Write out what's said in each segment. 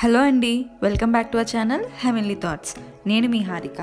hello అండి welcome back to our channel heavenly thoughts నేను మీ హారిక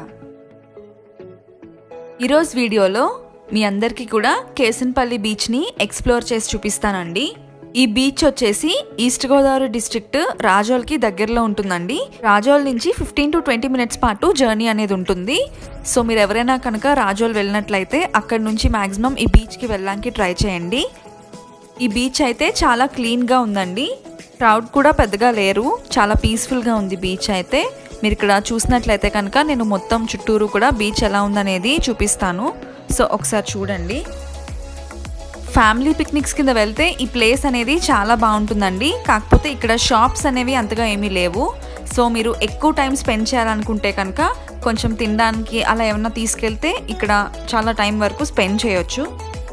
ఈరోజు వీడియోలో మీ అందరికీ కూడా కేసన్పల్లి బీచ్ని ఎక్స్ప్లోర్ చేసి చూపిస్తానండి ఈ బీచ్ వచ్చేసి ఈస్ట్ గోదావరి డిస్ట్రిక్ట్ రాజోల్కి దగ్గరలో ఉంటుందండి రాజోల్ నుంచి ఫిఫ్టీన్ టు ట్వంటీ మినిట్స్ పాటు జర్నీ అనేది ఉంటుంది సో మీరు ఎవరైనా కనుక రాజోల్ వెళ్ళినట్లయితే అక్కడ నుంచి మ్యాక్సిమం ఈ బీచ్కి వెళ్ళడానికి ట్రై చేయండి ఈ బీచ్ అయితే చాలా క్లీన్గా ఉందండి క్రౌడ్ కూడా పెద్దగా లేరు చాలా పీస్ఫుల్గా ఉంది బీచ్ అయితే మీరు ఇక్కడ చూసినట్లయితే కనుక నేను మొత్తం చుట్టూరు కూడా బీచ్ ఎలా ఉందనేది చూపిస్తాను సో ఒకసారి చూడండి ఫ్యామిలీ పిక్నిక్స్ కింద వెళ్తే ఈ ప్లేస్ అనేది చాలా బాగుంటుందండి కాకపోతే ఇక్కడ షాప్స్ అనేవి అంతగా ఏమీ లేవు సో మీరు ఎక్కువ టైం స్పెండ్ చేయాలనుకుంటే కనుక కొంచెం తినడానికి అలా ఏమన్నా తీసుకెళ్తే ఇక్కడ చాలా టైం వరకు స్పెండ్ చేయొచ్చు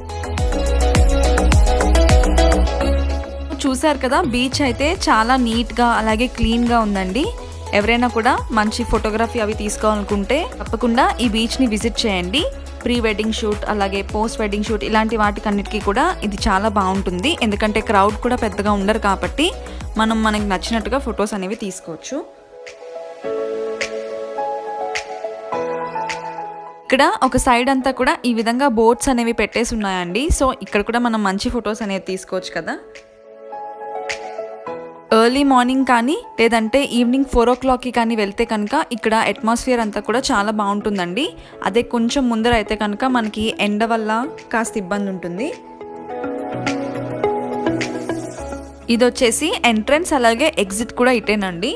చూసారు కదా బీచ్ అయితే చాలా నీట్గా అలాగే క్లీన్గా ఉందండి ఎవరైనా కూడా మంచి ఫోటోగ్రఫీ అవి తీసుకోవాలనుకుంటే తప్పకుండా ఈ బీచ్ని విజిట్ చేయండి ప్రీ వెడ్డింగ్ షూట్ అలాగే పోస్ట్ వెడ్డింగ్ షూట్ ఇలాంటి వాటికన్నిటికీ కూడా ఇది చాలా బాగుంటుంది ఎందుకంటే క్రౌడ్ కూడా పెద్దగా ఉండరు కాబట్టి మనం మనకి నచ్చినట్టుగా ఫొటోస్ అనేవి తీసుకోవచ్చు ఇక్కడ ఒక సైడ్ అంతా కూడా ఈ విధంగా బోట్స్ అనేవి పెట్టేసి ఉన్నాయండి సో ఇక్కడ కూడా మనం మంచి ఫొటోస్ అనేవి తీసుకోవచ్చు కదా ఎర్లీ మార్నింగ్ కానీ లేదంటే ఈవినింగ్ ఫోర్ ఓ క్లాక్కి కానీ వెళ్తే కనుక ఇక్కడ అట్మాస్ఫియర్ అంతా కూడా చాలా బాగుంటుందండి అదే కొంచెం ముందర అయితే కనుక మనకి ఎండ వల్ల కాస్త ఇబ్బంది ఉంటుంది ఇది వచ్చేసి ఎంట్రన్స్ అలాగే ఎగ్జిట్ కూడా ఇటేనండి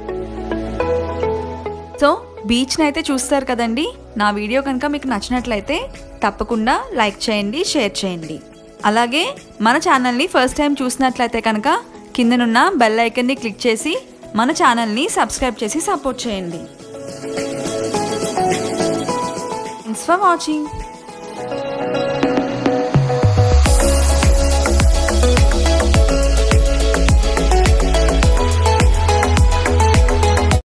సో బీచ్ని అయితే చూస్తారు కదండి నా వీడియో కనుక మీకు నచ్చినట్లయితే తప్పకుండా లైక్ చేయండి షేర్ చేయండి అలాగే మన ఛానల్ని ఫస్ట్ టైం చూసినట్లయితే కనుక కిందనున్న బెల్ ఐకన్ని క్లిక్ చేసి మన ఛానల్ని సబ్స్క్రైబ్ చేసి సపోర్ట్ చేయండి థ్యాంక్స్ ఫర్ వాచింగ్